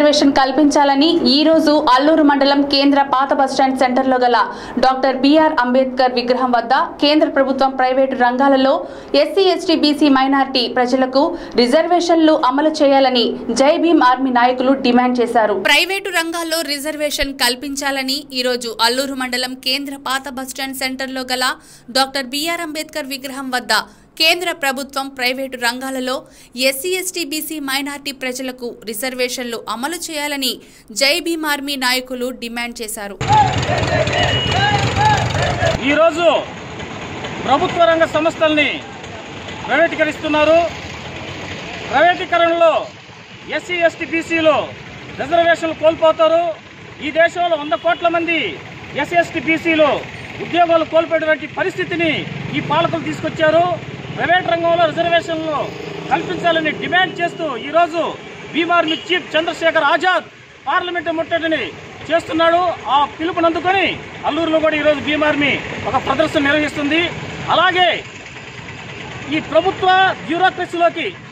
reservation కల్పించాలని ఈ రోజు అల్లూరు మండలం కేంద్ర పాత బస్టాండ్ సెంటర్లో గల డాక్టర్ బిఆర్ అంబేద్కర్ విగ్రహం వద్ద కేంద్ర ప్రభుత్వం ప్రైవేటు రంగాలలో ఎస్సీ ఎస్టీ బీసీ మైనార్టీ ప్రజలకు రిజర్వేషన్లు అమలు చేయాలని జై భీమ్ ఆర్మీ నాయకులు డిమాండ్ చేశారు ప్రైవేటు రంగాల్లో రిజర్వేషన్ కల్పించాలని ఈ రోజు అల్లూరు మండలం కేంద్ర పాత బస్టాండ్ సెంటర్లో గల డాక్టర్ బిఆర్ అంబేద్కర్ విగ్రహం వద్ద కేంద్ర ప్రభుత్వం ప్రైవేటు రంగాలలో ఎస్సీ ఎస్టీ బీసీ మైనార్టీ ప్రజలకు రిజర్వేషన్లు అమలు చేయాలని జై భీమ్ ఆర్మీ నాయకులు డిమాండ్ చేశారు ఈరోజు ప్రభుత్వ రంగ సంస్థల్ని ప్రైవేటీకరిస్తున్నారు ప్రైవేటీకరణలో ఎస్సీ ఎస్టీ బీసీలు రిజర్వేషన్లు కోల్పోతారు ఈ దేశంలో వంద కోట్ల మంది ఎస్సీ ఎస్టీ బీసీలు ఉద్యోగాలు కోల్పోయేటువంటి పరిస్థితిని ఈ పాలకులు తీసుకొచ్చారు ప్రైవేట్ రంగంలో రిజర్వేషన్లు కల్పించాలని డిమాండ్ చేస్తూ ఈరోజు బీమార్మి చీఫ్ చంద్రశేఖర్ ఆజాద్ పార్లమెంటు ముట్టడిని చేస్తున్నాడు ఆ పిలుపునందుకొని అల్లూరులో కూడా ఈరోజు బీమార్మి ఒక ప్రదర్శన నిర్వహిస్తుంది అలాగే ఈ ప్రభుత్వ బ్యూరోక్రసీలోకి